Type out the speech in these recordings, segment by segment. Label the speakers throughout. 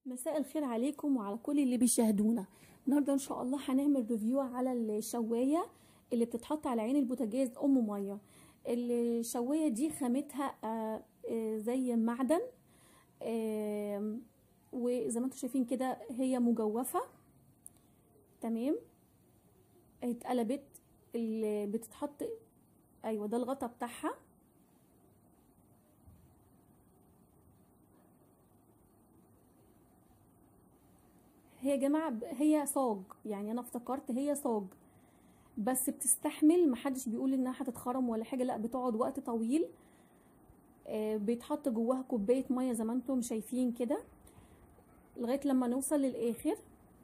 Speaker 1: مساء الخير عليكم وعلى كل اللي بيشاهدونا النهارده ان شاء الله هنعمل ريفيو على الشوايه اللي بتتحط على عين البوتاجاز ام ميه الشوايه دي خامتها آه، آه، زي معدن آه، وزي ما انتم شايفين كده هي مجوفه تمام اتقلبت اللي بتتحط ايوه ده الغطا بتاعها هي يا جماعه هي صاج يعني انا افتكرت هي صاج بس بتستحمل محدش بيقول انها هتتخرم ولا حاجه لا بتقعد وقت طويل آه بيتحط جواها كوبايه ميه زي ما انتم شايفين كده لغايه لما نوصل للاخر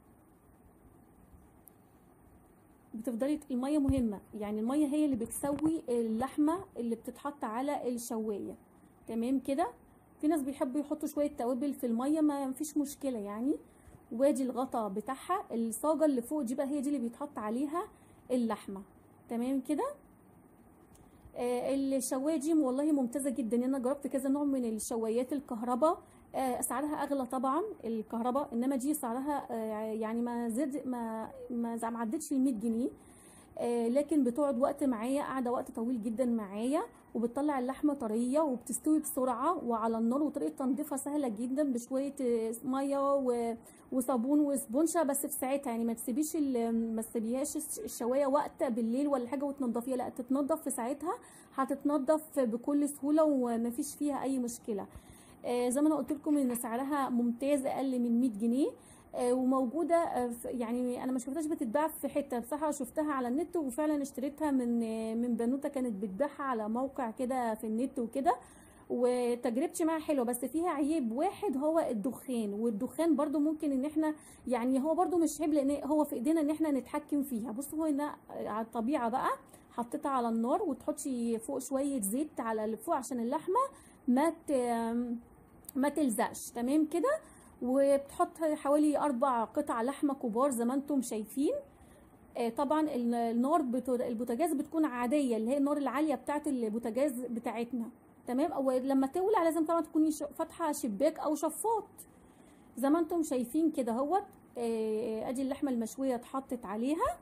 Speaker 1: بتفضلي الميه مهمه يعني الميه هي اللي بتسوي اللحمه اللي بتتحط على الشوايه تمام كده في ناس بيحبوا يحطوا شويه توابل في الميه ما فيش مشكله يعني وادي الغطا بتاعها الصاجه اللي فوق دي بقى هي دي اللي بيتحط عليها اللحمه تمام كده آه الشوايه دي والله ممتازه جدا انا جربت كذا نوع من الشوايات الكهرباء آه اسعارها اغلى طبعا الكهرباء انما دي سعرها آه يعني ما زاد ما ما ما عدتش ال 100 جنيه آه لكن بتقعد وقت معايا قاعده وقت طويل جدا معايا وبتطلع اللحمه طريه وبتستوي بسرعه وعلى النار وطريقه تنظيفها سهله جدا بشويه ميه وصابون وسبونشه بس في ساعتها يعني ما تسيبيش ما تسيبيهاش الشوايه وقت بالليل ولا حاجه وتنضفيها لا تتنضف في ساعتها هتتنضف بكل سهوله ومفيش فيها اي مشكله آه زي ما انا قلت لكم ان سعرها ممتاز اقل من 100 جنيه آه وموجوده آه يعني انا ما شفتهاش بتتباع في حته بصراحه شفتها على النت وفعلا اشتريتها من من بنوته كانت بتبيعها على موقع كده في النت وكده وتجربتي معاها حلوه بس فيها عيب واحد هو الدخان والدخان برضو ممكن ان احنا يعني هو برضو مش عيب لان هو في ايدينا ان احنا نتحكم فيها بصوا هو هنا على الطبيعه بقى حطيتها على النار وتحطي فوق شويه زيت على اللي فوق عشان اللحمه ما ما تلزقش تمام كده وبتحط حوالي اربع قطع لحمه كبار زي ما انتم شايفين طبعا النار البوتاجاز بتكون عاديه اللي هي النار العاليه بتاعه البوتاجاز بتاعتنا تمام او لما تولع لازم طبعا تكوني فاتحه شباك او شفاط زي ما انتم شايفين كده اهوت ادي اللحمه المشويه اتحطت عليها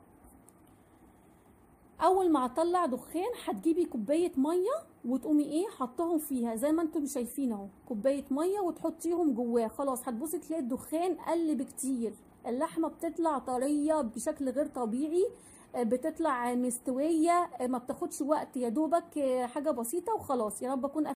Speaker 1: اول ما اطلع دخان هتجيبي كوبايه ميه وتقومي ايه حطهم فيها زي ما انتم شايفين اهو كوبايه ميه وتحطيهم جواه خلاص هتبصي تلاقي الدخان قل بكتير اللحمه بتطلع طريه بشكل غير طبيعي بتطلع مستويه ما بتاخدش وقت يا دوبك حاجه بسيطه وخلاص يا رب اكون